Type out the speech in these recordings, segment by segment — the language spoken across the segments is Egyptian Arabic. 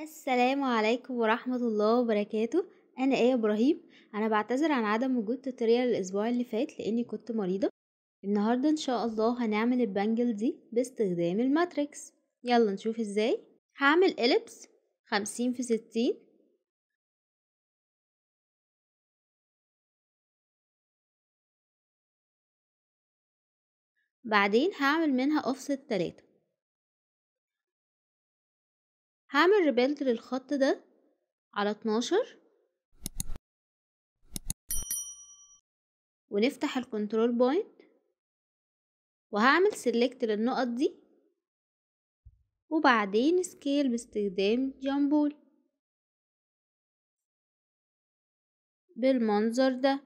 السلام عليكم ورحمة الله وبركاته أنا آية إبراهيم أنا بعتذر عن عدم وجود توتوريال الأسبوع اللي فات لأني كنت مريضة النهاردة إن شاء الله هنعمل البانجل دي باستخدام الماتريكس يلا نشوف ازاي هعمل إليبس خمسين في ستين بعدين هعمل منها اوفست تلاتة هعمل ريبيلد للخط ده على اتناشر ونفتح الكنترول بوينت وهعمل سيلكت للنقط دي وبعدين سكيل باستخدام جامبول بالمنظر ده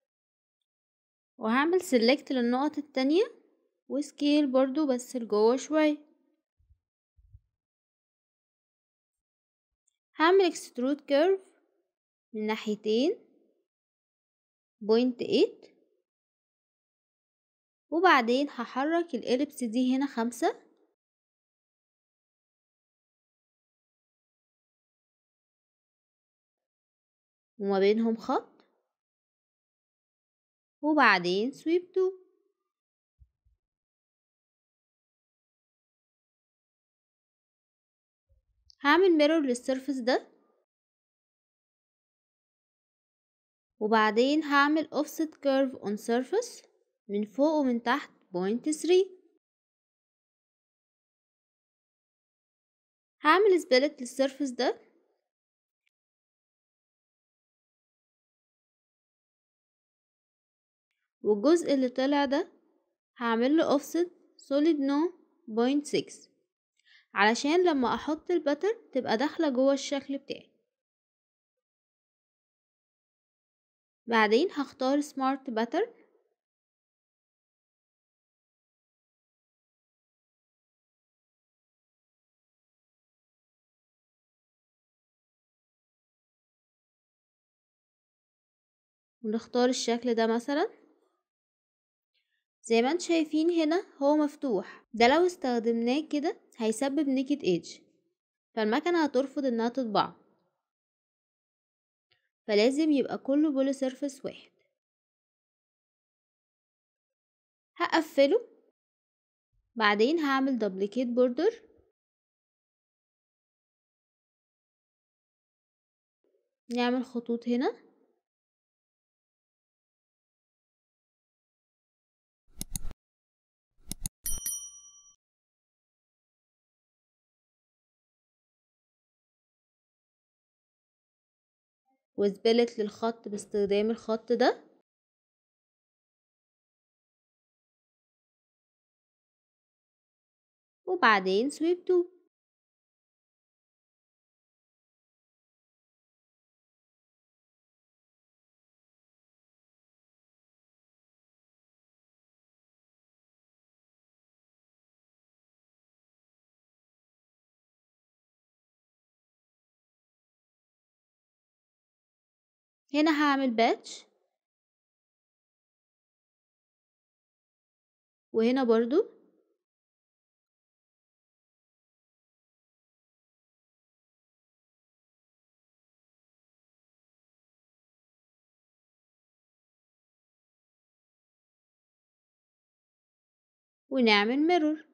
وهعمل سيلكت للنقط التانية وسكيل برضو بس لجوه شوية هعمل اكسترود كيرف من ناحيتين بوينت ايت وبعدين هحرك الاليبس دي هنا خمسة وما بينهم خط وبعدين سويب تو هعمل ميرور للسيرفس ده وبعدين هعمل offset curve on surface من فوق ومن تحت point 3 هعمل سبلت للسيرفس ده والجزء اللي طلع ده هعمل له offset solid no point 6 علشان لما احط البتر تبقى داخله جوه الشكل بتاعي بعدين هختار سمارت باترن ونختار الشكل ده مثلا زي ما انتم شايفين هنا هو مفتوح ده لو استخدمناه كده هيسبب نيكد ايدج فالمكنة هترفض انها تطبعه فلازم يبقى كله بولي سيرفس واحد هقفله بعدين هعمل دبليكيت بوردر نعمل خطوط هنا وسبلت للخط باستخدام الخط ده وبعدين سويب تو هنا هعمل باتش وهنا برضو ونعمل ميرور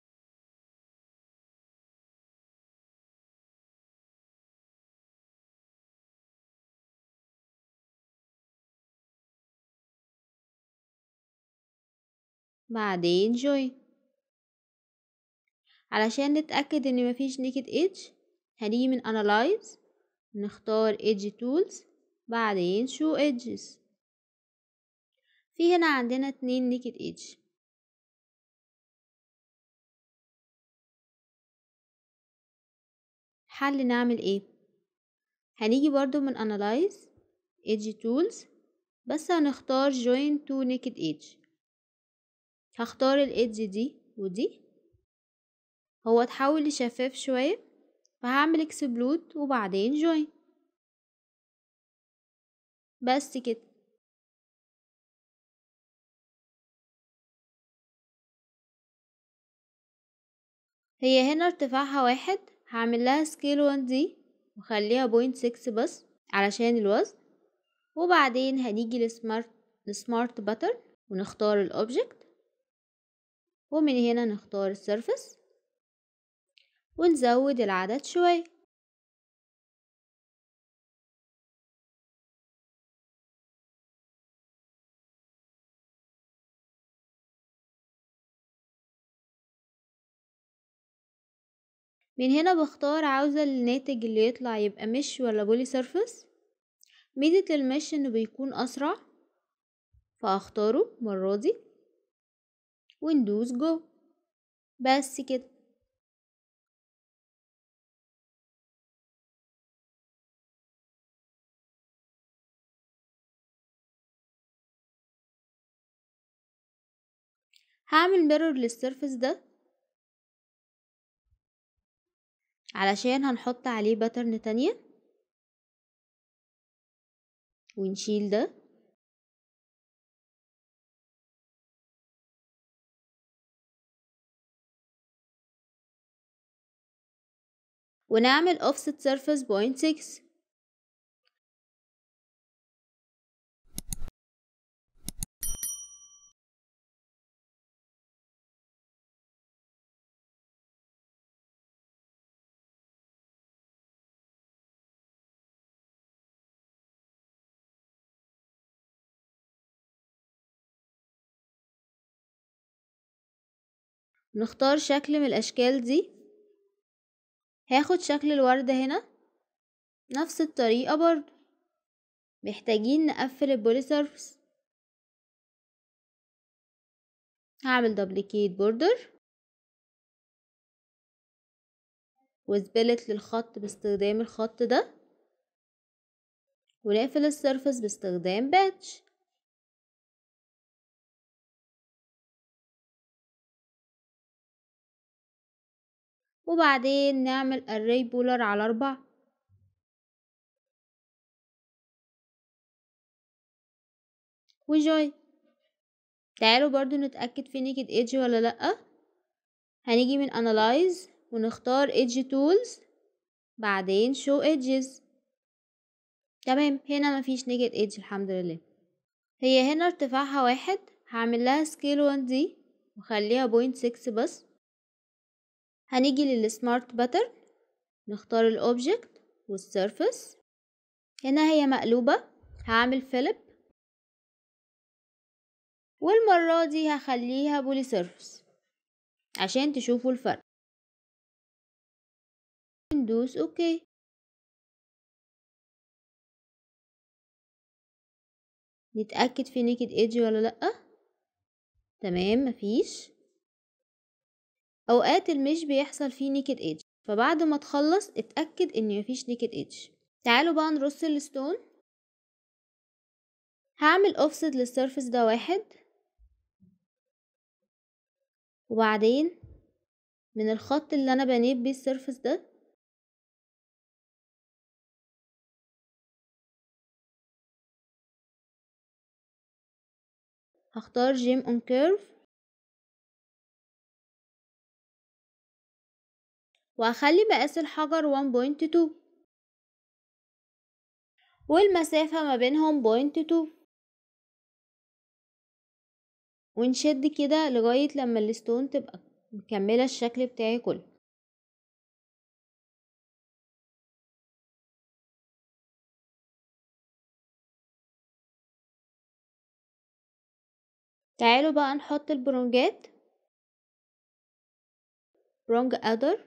بعدين جوين علشان نتأكد ان مفيش نيكد ايدج هنيجي من analyze نختار edge tools بعدين show edges في هنا عندنا اتنين نيكد ايدج حل نعمل ايه هنيجي برضو من analyze edge tools بس هنختار join to naked edge هختار الايدج دي ودي هو اتحول لشفاف شوية فهعمل اكسبلود وبعدين جوين بس كده هي هنا ارتفاعها واحد هعمل لها سكيل 1 دي وخليها بوينت 6 بس علشان الوزن وبعدين هنيجي لسمارت لسمارت باترن ونختار الاوبجكت ومن هنا نختار السيرفس ونزود العدد شوية من هنا بختار عاوزة الناتج اللي يطلع يبقى مش ولا بولي سيرفس ميزة المش انه بيكون اسرع فاختاره المرة دي وندوس جو بس كده هعمل ميرور للسيرفس ده علشان هنحط عليه باترن تانية ونشيل ده ونعمل offset surface point 6 نختار شكل من الأشكال دي هاخد شكل الوردة هنا نفس الطريقة برضو محتاجين نقفل البولي سيرفس هعمل دبليكيت بوردر وسبلت للخط باستخدام الخط ده ونقفل السيرفس باستخدام باتش وبعدين نعمل array بولر على أربعة وجوي تعالوا برضو نتأكد في نيكد ايدج ولا لأ هنيجي من analyze ونختار edge tools بعدين show edges تمام هنا مفيش نيكد ايدج الحمد لله هي هنا ارتفاعها واحد هعمل لها scale 1 دي وخليها بوينت 6 بس هنيجي للسمارت باترن نختار الاوبجكت والسيرفس هنا هي مقلوبة هعمل فيلب والمرة دي هخليها بولي سيرفس عشان تشوفوا الفرق ندوس اوكي نتأكد في نيكد ايدج ولا لأ تمام مفيش اوقات المش بيحصل فيه نيكد ايدج فبعد ما تخلص اتأكد ان مفيش نيكد ايدج تعالوا بقى نرص الستون هعمل اوفست للسيرفس ده واحد وبعدين من الخط اللي انا بنيت بيه السيرفس ده هختار جيم اون كيرف وهخلي مقاس الحجر 1.2 والمسافة ما بينهم بوينت 2 ونشد كده لغاية لما الستون تبقى مكملة الشكل بتاعي كله تعالوا بقى نحط البرونجات برونج ادر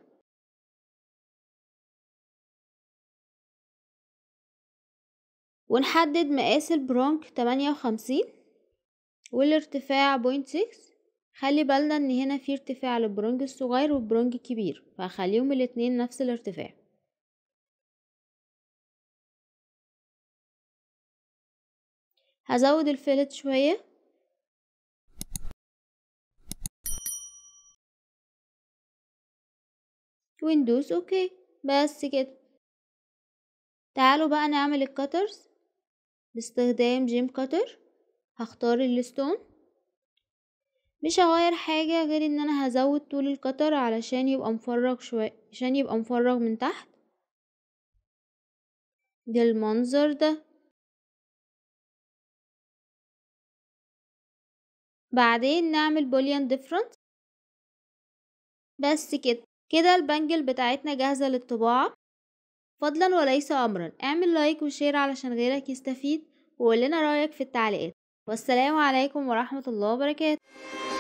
ونحدد مقاس البرونك تمانية وخمسين والارتفاع بوينت سكس خلي بالنا ان هنا في ارتفاع للبرونج الصغير والبرونج الكبير فهخليهم الاتنين نفس الارتفاع هزود الفيلت شوية وندوس اوكي بس كده تعالوا بقى نعمل الكترز باستخدام جيم كتر هختار الستون مش هغير حاجة غير ان انا هزود طول القطر علشان يبقى مفرغ شوية عشان يبقى مفرغ من تحت بالمنظر ده بعدين نعمل بوليان ديفرنس بس كده كده البنجل بتاعتنا جاهزة للطباعة فضلا وليس امرا اعمل لايك وشير علشان غيرك يستفيد وقول لنا رايك في التعليقات والسلام عليكم ورحمة الله وبركاته